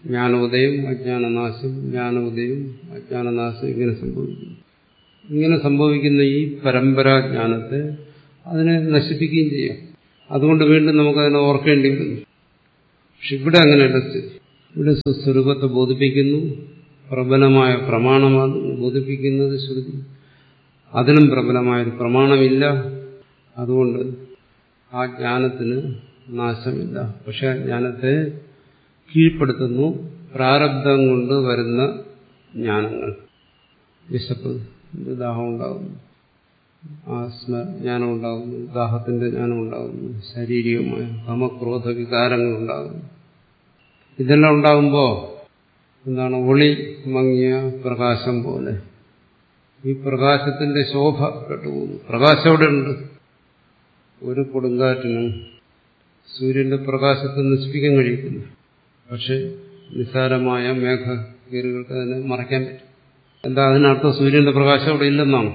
ജ്ഞാനോദയം അജ്ഞാനനാശം ജ്ഞാനോദയം അജ്ഞാനനാശം ഇങ്ങനെ സംഭവിക്കുന്നു ഇങ്ങനെ സംഭവിക്കുന്ന ഈ പരമ്പരാജ്ഞാനത്തെ അതിനെ നശിപ്പിക്കുകയും ചെയ്യാം അതുകൊണ്ട് വീണ്ടും നമുക്കതിനെ ഓർക്കേണ്ടി വരുന്നു പക്ഷെ ഇവിടെ അങ്ങനെയല്ല സ്ഥിതി ഇവിടെ സ്വസ്വരൂപത്തെ ബോധിപ്പിക്കുന്നു പ്രബലമായ പ്രമാണമാണ് ബോധിപ്പിക്കുന്നത് ശ്രുതി അതിനും പ്രബലമായൊരു പ്രമാണമില്ല അതുകൊണ്ട് ആ ജ്ഞാനത്തിന് നാശമില്ല പക്ഷെ ആ ജ്ഞാനത്തെ കീഴ്പ്പെടുത്തുന്നു പ്രാരബ്ധം കൊണ്ട് വരുന്ന ജ്ഞാനങ്ങൾ വിശപ്പ് ദാഹം ഉണ്ടാകുന്നു ആസ്മ ജ്ഞാനം ഉണ്ടാകുന്നു ദാഹത്തിന്റെ ജ്ഞാനം ഉണ്ടാകുന്നു ശാരീരികമായ കാമക്രോധ വികാരങ്ങൾ ഉണ്ടാകുന്നു ഇതെല്ലാം ഉണ്ടാകുമ്പോൾ എന്താണ് ഒളി മങ്ങിയ പ്രകാശം പോലെ ഈ പ്രകാശത്തിന്റെ ശോഭ കെട്ടുപോകുന്നു പ്രകാശം അവിടെ ഉണ്ട് ഒരു കൊടുങ്കാറ്റിനും സൂര്യന്റെ പ്രകാശത്തെ നശിപ്പിക്കാൻ കഴിയത്തില്ല പക്ഷെ നിസ്സാരമായ മേഘകീറുകൾക്ക് അതിനെ മറയ്ക്കാൻ പറ്റും എന്താ അതിനർത്ഥം സൂര്യന്റെ പ്രകാശം അവിടെ ഇല്ലെന്നാണ്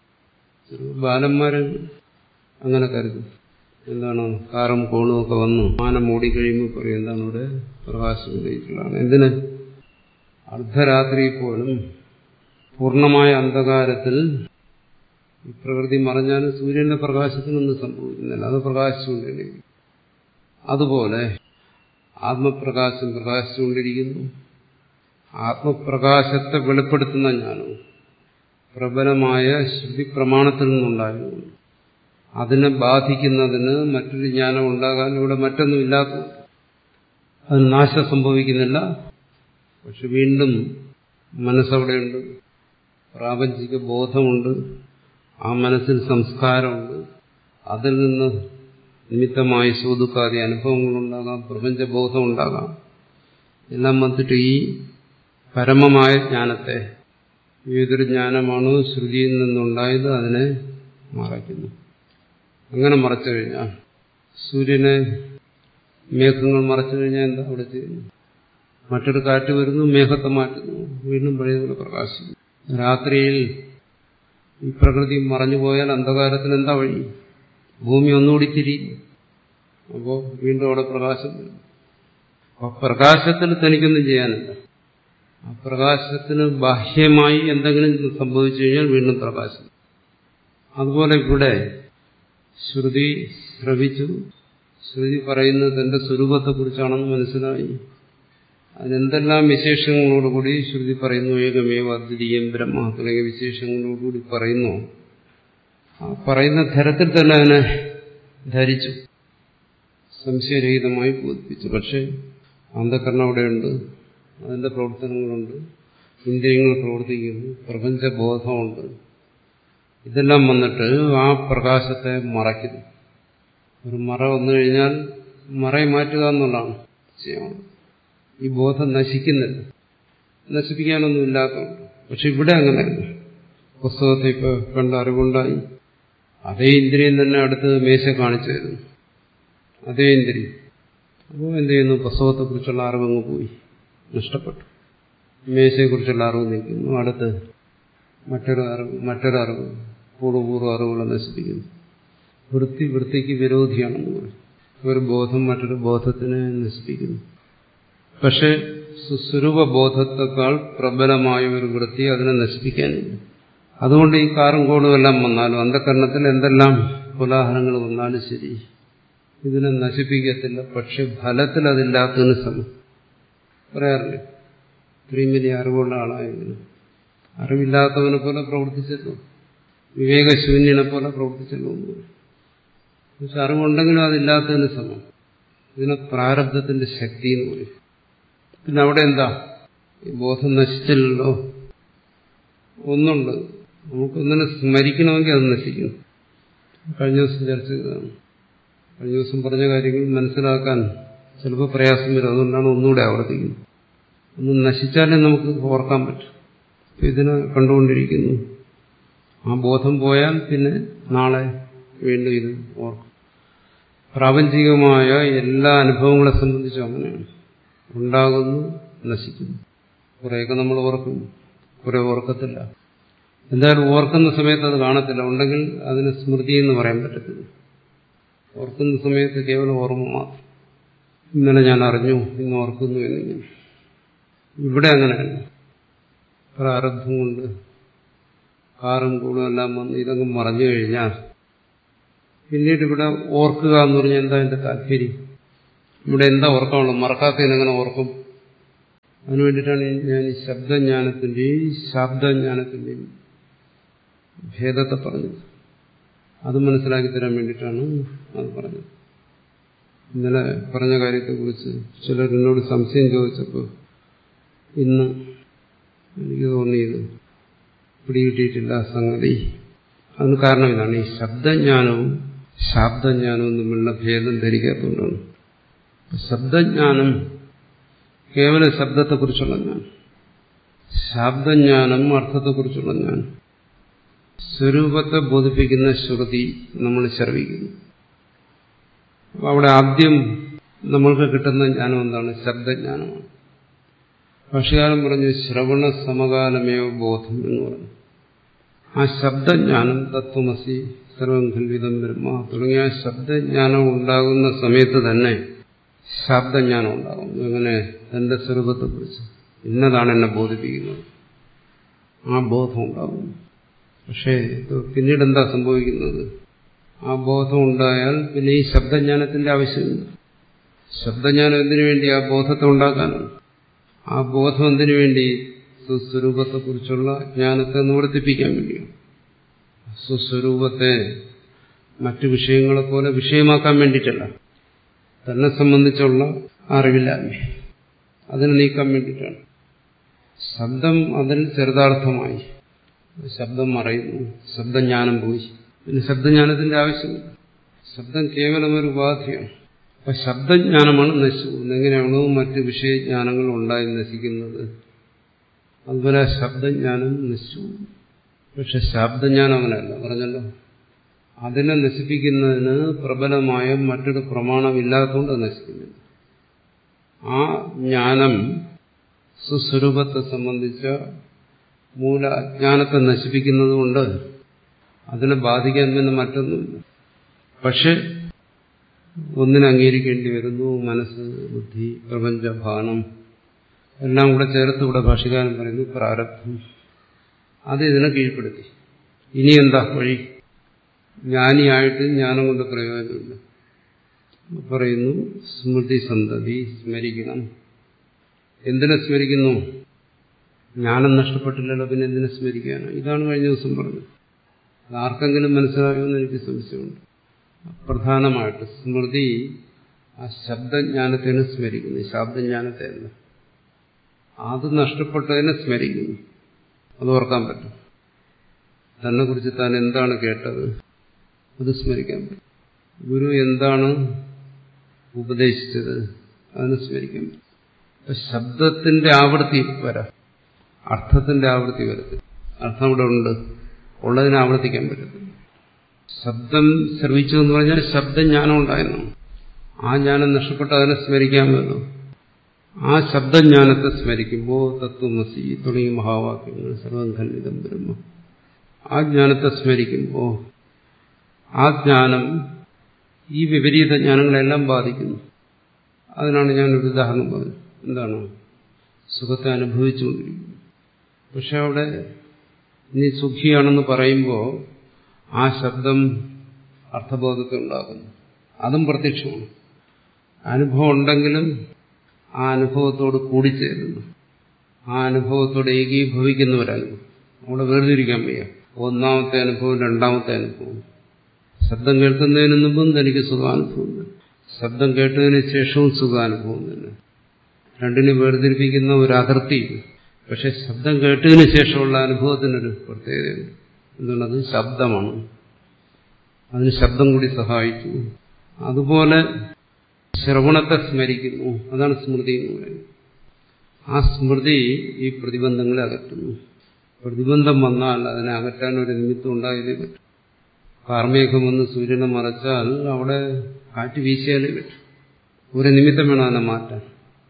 ബാലന്മാര് അങ്ങനെ കരുതും എന്താണ് കാറും കോണും ഒക്കെ വന്നു മാനം മൂടിക്കഴിയുമ്പോൾ പറയും എന്താണ് ഇവിടെ പ്രകാശം ഉന്നയിച്ചുള്ളതാണ് എന്തിന് അർദ്ധരാത്രി പോലും പൂർണ്ണമായ അന്ധകാരത്തിൽ ഈ പ്രകൃതി മറഞ്ഞാലും സൂര്യന്റെ പ്രകാശത്തിനൊന്നും സംഭവിക്കുന്നില്ല അത് പ്രകാശിച്ചുകൊണ്ടിരിക്കും അതുപോലെ ആത്മപ്രകാശം പ്രകാശിച്ചുകൊണ്ടിരിക്കുന്നു ആത്മപ്രകാശത്തെ വെളിപ്പെടുത്തുന്ന ജ്ഞാനവും പ്രബലമായ ശ്രുതി പ്രമാണത്തിൽ നിന്നുണ്ടായതുകൊണ്ട് അതിനെ ബാധിക്കുന്നതിന് മറ്റൊരു ജ്ഞാനം ഉണ്ടാകാൻ ഇവിടെ മറ്റൊന്നും ഇല്ലാത്തത് അത് നാശം സംഭവിക്കുന്നില്ല പക്ഷെ വീണ്ടും മനസ്സവിടെയുണ്ട് പ്രാപഞ്ചിക ബോധമുണ്ട് ആ മനസ്സിൽ സംസ്കാരമുണ്ട് അതിൽ നിന്ന് നിമിത്തമായി സൂതുക്കാതെ അനുഭവങ്ങളുണ്ടാകാം പ്രപഞ്ചബോധം ഉണ്ടാകാം എല്ലാം വന്നിട്ട് ഈ പരമമായ ജ്ഞാനത്തെ ഏതൊരു ജ്ഞാനമാണോ ശ്രുതിയിൽ നിന്നുണ്ടായത് അതിനെ മറയ്ക്കുന്നു അങ്ങനെ മറച്ചു കഴിഞ്ഞാൽ സൂര്യനെ മേഘങ്ങൾ മറച്ചു കഴിഞ്ഞാൽ എന്താ അവിടെ ചെയ്യുന്നു മറ്റൊരു കാറ്റ് വരുന്നു മേഘത്തെ മാറ്റുന്നു വീണ്ടും പഴയതുപോലെ പ്രകാശിക്കുന്നു രാത്രിയിൽ ഈ പ്രകൃതി മറഞ്ഞുപോയാൽ അന്ധകാരത്തിന് എന്താ വഴി ഭൂമി ഒന്നുകൂടി തിരിയും അപ്പോൾ വീണ്ടും അവിടെ പ്രകാശം വരും അപ്പോൾ പ്രകാശത്തിൽ തനിക്കൊന്നും ചെയ്യാനില്ല ആ പ്രകാശത്തിന് ബാഹ്യമായി എന്തെങ്കിലും സംഭവിച്ചു കഴിഞ്ഞാൽ വീണ്ടും പ്രകാശം അതുപോലെ ഇവിടെ ശ്രുതി ശ്രവിച്ചു ശ്രുതി പറയുന്നത് തന്റെ സ്വരൂപത്തെക്കുറിച്ചാണെന്ന് മനസ്സിലായി അതിനെന്തെല്ലാം വിശേഷങ്ങളോടുകൂടി ശ്രുതി പറയുന്നു ഏകമേവ അദ്വിതീയം ബ്രഹ്മ തുടങ്ങിയ വിശേഷങ്ങളോടുകൂടി പറയുന്നു ആ പറയുന്ന തരത്തിൽ തന്നെ അതിനെ ധരിച്ചു സംശയരഹിതമായി ബോധിപ്പിച്ചു പക്ഷേ അന്ധകരണം അവിടെയുണ്ട് അതിന്റെ പ്രവർത്തനങ്ങളുണ്ട് ഇന്ദ്രിയങ്ങൾ പ്രവർത്തിക്കുന്നു പ്രപഞ്ചബോധമുണ്ട് ഇതെല്ലാം വന്നിട്ട് ആ പ്രകാശത്തെ മറയ്ക്കുന്നു ഒരു മറ വന്നു കഴിഞ്ഞാൽ മറയെ മാറ്റുക എന്നുള്ളതാണ് ചെയ്യണം ഈ ബോധം നശിക്കുന്നില്ല നശിപ്പിക്കാനൊന്നും ഇല്ലാത്തതുകൊണ്ട് പക്ഷെ ഇവിടെ അങ്ങനെയല്ല പുസ്തകത്തെ ഇപ്പൊ കണ്ട അറിവുണ്ടായി അതേ ഇന്ദ്രിയം തന്നെ അടുത്ത് മേശ കാണിച്ചു തരുന്നു അതേ ഇന്ദ്രിയം അപ്പോൾ എന്ത് ചെയ്യുന്നു പുസ്തകത്തെക്കുറിച്ചുള്ള അറിവങ്ങ് പോയി നഷ്ടപ്പെട്ടു മേശയെക്കുറിച്ചുള്ള അറിവ് നിൽക്കുന്നു അടുത്ത് മറ്റൊരു അറിവ് മറ്റൊരറിവ് പൂർവ്വപൂർവ്വ അറിവുകളെ നശിപ്പിക്കുന്നു വൃത്തി വൃത്തിക്ക് വിരോധിയാണെന്ന് പറയും ഒരു ബോധം മറ്റൊരു ബോധത്തിനെ നശിപ്പിക്കുന്നു പക്ഷെ സുസ്വരൂപ ബോധത്തെക്കാൾ പ്രബലമായ ഒരു വൃത്തി അതിനെ നശിപ്പിക്കാനില്ല അതുകൊണ്ട് ഈ കാറും കോടും എല്ലാം വന്നാലും അന്ധകരണത്തിൽ എന്തെല്ലാം കോലാഹലങ്ങൾ വന്നാലും ശരി ഇതിനെ നശിപ്പിക്കത്തില്ല പക്ഷെ ഫലത്തിൽ അതില്ലാത്തതിന് സമം പറയാറില്ലേ ഇത്രയും വലിയ അറിവുള്ള ആളായെങ്കിലും അറിവില്ലാത്തവനെ പോലെ പ്രവർത്തിച്ചല്ലോ വിവേകശൂന്യനെ പോലെ പ്രവർത്തിച്ചല്ലോ എന്ന് പറയും പക്ഷെ അറിവുണ്ടെങ്കിലും അതില്ലാത്തതിന് സമം ഇതിനെ പ്രാരബ്ധത്തിന്റെ ശക്തി എന്ന് പറയും പിന്നെ അവിടെ എന്താ ഈ ബോധം നശിച്ചില്ലല്ലോ ഒന്നുണ്ട് നമുക്കൊന്നിനെ സ്മരിക്കണമെങ്കിൽ അത് നശിക്കുന്നു കഴിഞ്ഞ ദിവസം ചർച്ച ചെയ്തതാണ് കഴിഞ്ഞ ദിവസം പറഞ്ഞ കാര്യങ്ങൾ മനസ്സിലാക്കാൻ ചിലപ്പോൾ പ്രയാസം വരും അതുകൊണ്ടാണ് ഒന്നുകൂടെ ആവർത്തിക്കുന്നത് ഒന്ന് നശിച്ചാലേ നമുക്ക് ഓർക്കാൻ പറ്റും ഇതിനെ കണ്ടുകൊണ്ടിരിക്കുന്നു ആ ബോധം പോയാൽ പിന്നെ നാളെ വീണ്ടും ഇത് ഓർക്കും പ്രാപഞ്ചികമായ എല്ലാ അനുഭവങ്ങളെ സംബന്ധിച്ചും അങ്ങനെയാണ് ഉണ്ടാകുന്നു നശിക്കുന്നു കുറേയൊക്കെ നമ്മൾ ഓർക്കും കുറെ ഓർക്കത്തില്ല എന്തായാലും ഓർക്കുന്ന സമയത്ത് അത് കാണത്തില്ല ഉണ്ടെങ്കിൽ അതിന് സ്മൃതി എന്ന് പറയാൻ പറ്റത്തില്ല ഓർക്കുന്ന സമയത്ത് കേവലം ഓർമ്മ മാത്രം ഇന്നലെ ഞാൻ അറിഞ്ഞു ഇന്ന് ഓർക്കുന്നു എന്നിങ്ങനെ ഇവിടെ അങ്ങനെയല്ല പ്രാരബ്ധം കൊണ്ട് കാറും കൂടും എല്ലാം വന്ന് ഇതങ്ങ് മറഞ്ഞു കഴിഞ്ഞാൽ പിന്നീട് ഇവിടെ ഓർക്കുക എന്ന് പറഞ്ഞാൽ എന്താ എന്റെ താല്പര്യം ഇവിടെ എന്താ ഓർക്കാനുള്ളത് മറക്കാത്തതിനെങ്ങനെ ഓർക്കും അതിനു വേണ്ടിയിട്ടാണ് ഞാൻ ഈ ശബ്ദജ്ഞാനത്തിന്റെയും ശാബ്ദജ്ഞാനത്തിന്റെയും ഭേദത്തെ പറഞ്ഞത് അത് മനസ്സിലാക്കി തരാൻ വേണ്ടിയിട്ടാണ് അത് പറഞ്ഞത് ഇന്നലെ പറഞ്ഞ കാര്യത്തെക്കുറിച്ച് ചിലർ എന്നോട് സംശയം ചോദിച്ചപ്പോൾ ഇന്ന് എനിക്ക് തോന്നിയത് പിടികിട്ടിയിട്ടില്ല സംഗതി അതിന് കാരണം ഇതാണ് ഈ ശബ്ദജ്ഞാനവും ശാബ്ദജ്ഞാനവും തമ്മിലുള്ള ഭേദം ധരിക്കാത്തതുകൊണ്ടാണ് ശബ്ദജ്ഞാനം കേവല ശബ്ദത്തെക്കുറിച്ചുള്ള ജ്ഞാനം ശാബ്ദജ്ഞാനം അർത്ഥത്തെക്കുറിച്ചുള്ള ജ്ഞാനം സ്വരൂപത്തെ ബോധിപ്പിക്കുന്ന ശ്രുതി നമ്മൾ ശ്രവിക്കുന്നു അവിടെ ആദ്യം നമ്മൾക്ക് കിട്ടുന്ന ജ്ഞാനം എന്താണ് ശബ്ദജ്ഞാനമാണ് ഭാഷകാലം പറഞ്ഞു ശ്രവണ സമകാലമേവ ബോധം എന്ന് പറഞ്ഞു ആ ശബ്ദജ്ഞാനം തത്വമസി സർവം ഖൽവിതം ബ്രഹ്മ തുടങ്ങിയ ശബ്ദജ്ഞാനം ഉണ്ടാകുന്ന സമയത്ത് തന്നെ ശബ്ദജ്ഞാനം ഉണ്ടാകും എങ്ങനെ തന്റെ സ്വരൂപത്തെക്കുറിച്ച് ഇന്നതാണ് എന്നെ ബോധിപ്പിക്കുന്നത് ആ ബോധം ഉണ്ടാകും പക്ഷേ പിന്നീട് എന്താ സംഭവിക്കുന്നത് ആ ബോധം ഉണ്ടായാൽ പിന്നെ ഈ ശബ്ദജ്ഞാനത്തിന്റെ ആവശ്യമില്ല ശബ്ദജ്ഞാനം എന്തിനു വേണ്ടി ആ ബോധത്തെ ഉണ്ടാക്കാനാണ് ആ ബോധം എന്തിനു വേണ്ടി സുസ്വരൂപത്തെക്കുറിച്ചുള്ള ജ്ഞാനത്തെ നിവർത്തിപ്പിക്കാൻ വേണ്ടിയാണ് സുസ്വരൂപത്തെ മറ്റു വിഷയങ്ങളെ പോലെ വിഷയമാക്കാൻ വേണ്ടിയിട്ടല്ല തന്നെ സംബന്ധിച്ചുള്ള അറിവില്ലായ്മ അതിനെ നീക്കാൻ വേണ്ടിയിട്ടാണ് ശബ്ദം അതിൽ ചെറുതാർത്ഥമായി ശബ്ദം മറയുന്നു ശബ്ദജ്ഞാനം പോയി പിന്നെ ശബ്ദജ്ഞാനത്തിന്റെ ആവശ്യമില്ല ശബ്ദം കേവലം ഒരു ഉപാധിയാണ് അപ്പൊ ശബ്ദജ്ഞാനമാണ് നശിച്ചു പോകുന്നത് എങ്ങനെയാണോ മറ്റ് വിഷയജ്ഞാനങ്ങൾ ഉണ്ടായി നശിക്കുന്നത് അതുപോലെ ശബ്ദജ്ഞാനം നശിച്ചു പക്ഷെ ശബ്ദജ്ഞാനം അങ്ങനെയല്ല പറഞ്ഞല്ലോ അതിനെ നശിപ്പിക്കുന്നതിന് പ്രബലമായ മറ്റൊരു പ്രമാണമില്ലാത്തതുകൊണ്ട് നശിക്കുന്നില്ല ആ ജ്ഞാനം സുസ്വരൂപത്തെ സംബന്ധിച്ച മൂല അജ്ഞാനത്തെ നശിപ്പിക്കുന്നതുകൊണ്ട് അതിനെ ബാധിക്കാൻ പിന്നെ മറ്റൊന്നുമില്ല പക്ഷെ ഒന്നിനെ അംഗീകരിക്കേണ്ടി വരുന്നു മനസ്സ് ബുദ്ധി പ്രപഞ്ചഭാനം എല്ലാം കൂടെ ചേർത്ത് ഇവിടെ ഭാഷകാരൻ പറയുന്നു പ്രാരബ്ധം അത് ഇതിനെ കീഴ്പ്പെടുത്തി ഇനി എന്താ വഴി ജ്ഞാനിയായിട്ട് ജ്ഞാനം കൊണ്ട് പ്രയോജനമില്ല പറയുന്നു സ്മൃതി സന്തതി സ്മരിക്കണം എന്തിനെ സ്മരിക്കുന്നു ജ്ഞാനം നഷ്ടപ്പെട്ടില്ലല്ലോ പിന്നെ എന്തിനെ സ്മരിക്കാനോ ഇതാണ് കഴിഞ്ഞ ദിവസം പറഞ്ഞത് അത് ആർക്കെങ്കിലും മനസ്സിലാകുമെന്ന് എനിക്ക് സംശയമുണ്ട് പ്രധാനമായിട്ട് സ്മൃതി ആ ശബ്ദജ്ഞാനത്തിനെ സ്മരിക്കുന്നു ശബ്ദജ്ഞാനത്തെ അല്ല അത് നഷ്ടപ്പെട്ടതിനെ സ്മരിക്കുന്നു അത് ഓർക്കാൻ പറ്റും തന്നെ കുറിച്ച് താൻ എന്താണ് കേട്ടത് അത് സ്മരിക്കാൻ പറ്റും ഗുരു എന്താണ് ഉപദേശിച്ചത് അതിനെ സ്മരിക്കാൻ പറ്റും അപ്പൊ ശബ്ദത്തിന്റെ ആവൃത്തി വരാം അർത്ഥത്തിന്റെ ആവൃത്തി വരത്തില്ല അർത്ഥം ഇവിടെ ഉണ്ട് ഉള്ളതിനെ ആവർത്തിക്കാൻ പറ്റത്തില്ല ശബ്ദം ശ്രവിച്ചു എന്ന് പറഞ്ഞാൽ ശബ്ദജ്ഞാനം ഉണ്ടായിരുന്നു ആ ജ്ഞാനം നഷ്ടപ്പെട്ട് അതിനെ സ്മരിക്കാമല്ലോ ആ ശബ്ദജ്ഞാനത്തെ സ്മരിക്കുമ്പോൾ തത്വമസി തുടങ്ങിയ മഹാവാക്യങ്ങൾ സർവന്ധനിതം ബ്രഹ്മ ആ ജ്ഞാനത്തെ സ്മരിക്കുമ്പോൾ ആ ജ്ഞാനം ഈ വിപരീത ജ്ഞാനങ്ങളെല്ലാം ബാധിക്കുന്നു അതിനാണ് ഞാൻ ഒരു ഉദാഹരണം പറഞ്ഞത് എന്താണ് സുഖത്തെ അനുഭവിച്ചുകൊണ്ടിരിക്കുന്നു പക്ഷെ അവിടെ നീ സുഖിയാണെന്ന് പറയുമ്പോൾ ആ ശബ്ദം അർത്ഥബോധത്തെ ഉണ്ടാക്കുന്നു അതും പ്രത്യക്ഷമാണ് അനുഭവം ഉണ്ടെങ്കിലും ആ അനുഭവത്തോട് കൂടിച്ചേരുന്നു ആ അനുഭവത്തോട് ഏകീഭവിക്കുന്നവരനുഭവം അവിടെ വേർതിരിക്കാൻ വയ്യ ഒന്നാമത്തെ അനുഭവം രണ്ടാമത്തെ അനുഭവം ശബ്ദം കേൾക്കുന്നതിന് മുമ്പും തനിക്ക് സുഖാനുഭവം തന്നെ ശബ്ദം കേട്ടതിന് ശേഷവും സുഖാനുഭവം തന്നെ രണ്ടിനെ വേർതിരിപ്പിക്കുന്ന ഒരു അതിർത്തി പക്ഷെ ശബ്ദം കേട്ടതിന് ശേഷമുള്ള അനുഭവത്തിനൊരു പ്രത്യേകതയുണ്ട് എന്തുകൊണ്ടത് ശബ്ദമാണ് അതിന് ശബ്ദം കൂടി സഹായിച്ചു അതുപോലെ ശ്രവണത്തെ സ്മരിക്കുന്നു അതാണ് സ്മൃതി എന്ന് പറയുന്നത് ആ സ്മൃതി ഈ പ്രതിബന്ധങ്ങളെ അകറ്റുന്നു പ്രതിബന്ധം വന്നാൽ അതിനെ അകറ്റാൻ ഒരു നിമിത്തം ഉണ്ടായാലേ പറ്റും കാർമേഘം വന്ന് സൂര്യനെ മറച്ചാൽ അവിടെ കാറ്റ് വീശിയാലേ പറ്റും ഒരു നിമിത്തം വേണം അതിനെ മാറ്റാൻ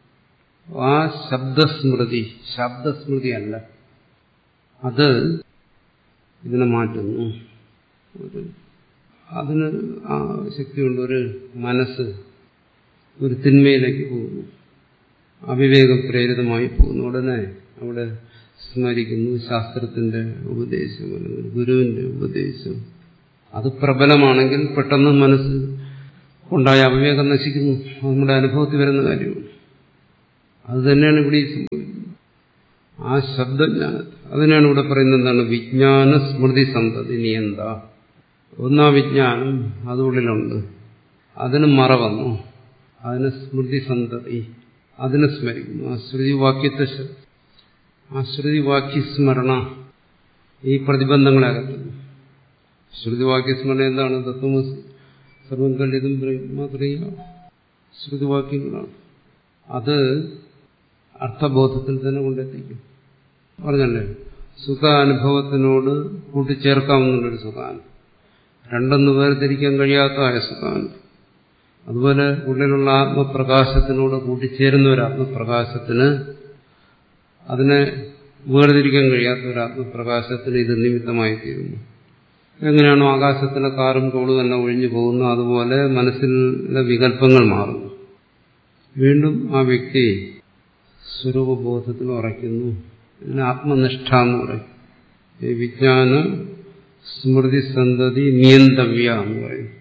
ആ ശബ്ദസ്മൃതി ശബ്ദസ്മൃതി അല്ല അത് ഇതിനെ മാറ്റുന്നു ഒരു അതിന് ആ ശക്തിയുണ്ട് ഒരു മനസ്സ് ഒരു തിന്മയിലേക്ക് പോകുന്നു അവിവേകം പ്രേരിതമായി പോകുന്നു ഉടനെ അവിടെ സ്മരിക്കുന്നു ശാസ്ത്രത്തിന്റെ ഉപദേശം അല്ലെങ്കിൽ ഗുരുവിന്റെ ഉപദേശം അത് പ്രബലമാണെങ്കിൽ പെട്ടെന്ന് മനസ്സ് ഉണ്ടായ അവിവേകം നശിക്കുന്നു അത് നമ്മുടെ അനുഭവത്തിൽ വരുന്ന കാര്യമാണ് അത് തന്നെയാണ് ഇവിടെ ഈ സംഭവിക്കുന്നത് ആ ശബ്ദജ്ഞാനത്തെ അതിനാണ് ഇവിടെ പറയുന്നത് എന്താണ് വിജ്ഞാന സ്മൃതി സന്തതി നിയന്ത ഒന്നാ വിജ്ഞാനം അതുള്ളിലുണ്ട് അതിന് മറ വന്നു അതിന് സ്മൃതി സന്തതി അതിനെ സ്മരിക്കുന്നു ആ ശ്രുതി വാക്യത്തെ ആ ശ്രുതി വാക്യസ്മരണ ഈ പ്രതിബന്ധങ്ങളെ അകറ്റുന്നു ശ്രുതി വാക്യസ്മരണ എന്താണ് തത്വമസി സർവം കല്ലിതും മാത്രമേ ശ്രുതിവാക്യങ്ങളാണ് അത് അർത്ഥബോധത്തിൽ തന്നെ കൊണ്ടെത്തിക്കും പറഞ്ഞല്ലേ സുഖാനുഭവത്തിനോട് കൂട്ടിച്ചേർക്കാവുന്നൊരു സുഖാനുഭവം രണ്ടൊന്ന് വേർതിരിക്കാൻ കഴിയാത്തതായ സുഖാനുഭവം അതുപോലെ ഉള്ളിലുള്ള ആത്മപ്രകാശത്തിനോട് കൂട്ടിച്ചേരുന്ന ഒരു ആത്മപ്രകാശത്തിന് അതിനെ വേർതിരിക്കാൻ കഴിയാത്ത ഒരു ആത്മപ്രകാശത്തിന് ഇത് നിമിത്തമായി തീരുന്നു എങ്ങനെയാണോ ആകാശത്തിലെ കാറും കോളും തന്നെ ഒഴിഞ്ഞു പോകുന്നു അതുപോലെ മനസ്സിലെ വികല്പങ്ങൾ മാറുന്നു വീണ്ടും ആ വ്യക്തി സ്വരൂപബോധത്തിൽ ഉറയ്ക്കുന്നു ഇതിന് ആത്മനിഷ്ഠ എന്ന് പറയും ഈ വിജ്ഞാന സ്മൃതി സന്തതി നിയന്തവ്യ എന്ന് പറയും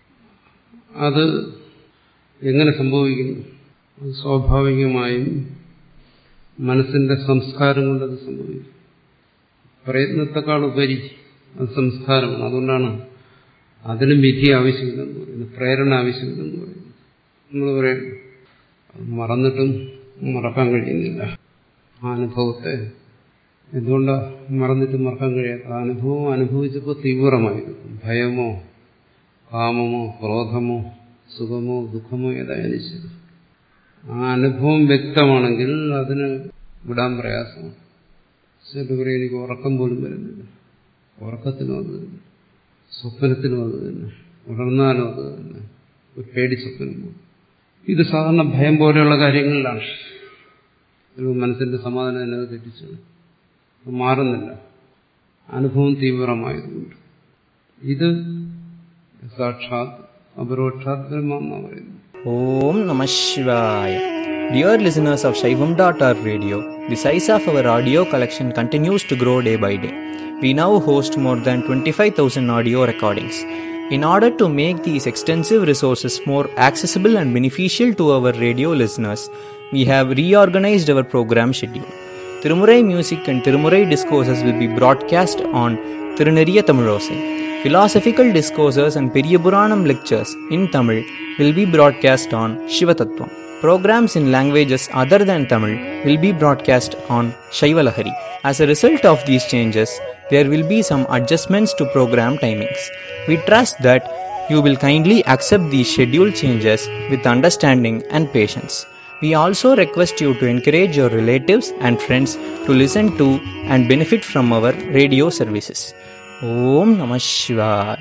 അത് എങ്ങനെ സംഭവിക്കുന്നു അത് സ്വാഭാവികമായും മനസ്സിന്റെ സംസ്കാരം കൊണ്ടത് സംഭവിക്കും പ്രയത്നത്തെക്കാൾ ഉപരി അത് സംസ്കാരമാണ് അതുകൊണ്ടാണ് അതിനും വിധി ആവശ്യമില്ലെന്ന് പറയുന്നത് പ്രേരണ ആവശ്യമില്ലെന്ന് പറയുന്നത് നമ്മൾ പറയും മറന്നിട്ടും മറക്കാൻ കഴിയുന്നില്ല ആ അനുഭവത്തെ എന്തുകൊണ്ടാണ് മറന്നിട്ട് മറക്കാൻ കഴിയാത്ത ആ അനുഭവം അനുഭവിച്ചപ്പോൾ തീവ്രമായിരുന്നു ഭയമോ കാമമോ ക്രോധമോ സുഖമോ ദുഃഖമോ ഏതായാലും ശരി ആ അനുഭവം വ്യക്തമാണെങ്കിൽ അതിന് വിടാൻ പ്രയാസമാണ് ചില പറയും എനിക്ക് ഉറക്കം പോലും വരുന്നില്ല ഉറക്കത്തിനും അത് തന്നെ സ്വപ്നത്തിനും അത് തന്നെ ഉണർന്നാലും അത് തന്നെ ഒരു പേടി സ്വപ്നം ഇത് സാധാരണ ഭയം പോലെയുള്ള കാര്യങ്ങളിലാണ് മനസ്സിന്റെ സമാധാനം എന്നത് തെറ്റിച്ചു അത് മാറുന്നില്ല അനുഭവം തീവ്രമായതുകൊണ്ട് ഇത് സാക്ഷാത് അപരോക്ഷാത് ബ്രഹ്മെന്നാണ് പറയുന്നത് Om Namah Shivaya. Dear listeners of Shaivam.org radio, the size of our audio collection continues to grow day by day. We now host more than 25,000 audio recordings. In order to make these extensive resources more accessible and beneficial to our radio listeners, we have reorganized our program schedule. Tirumurai music and Tirumurai discourses will be broadcast on Tiruneriya Tamilosai. Philosophical discourses and Periyapuranam lectures in Tamil will be broadcast on Shivatattvam. Programs in languages other than Tamil will be broadcast on Shaivalahari. As a result of these changes, there will be some adjustments to program timings. We trust that you will kindly accept these schedule changes with understanding and patience. We also request you to encourage your relatives and friends to listen to and benefit from our radio services. Om Namah Shivaya.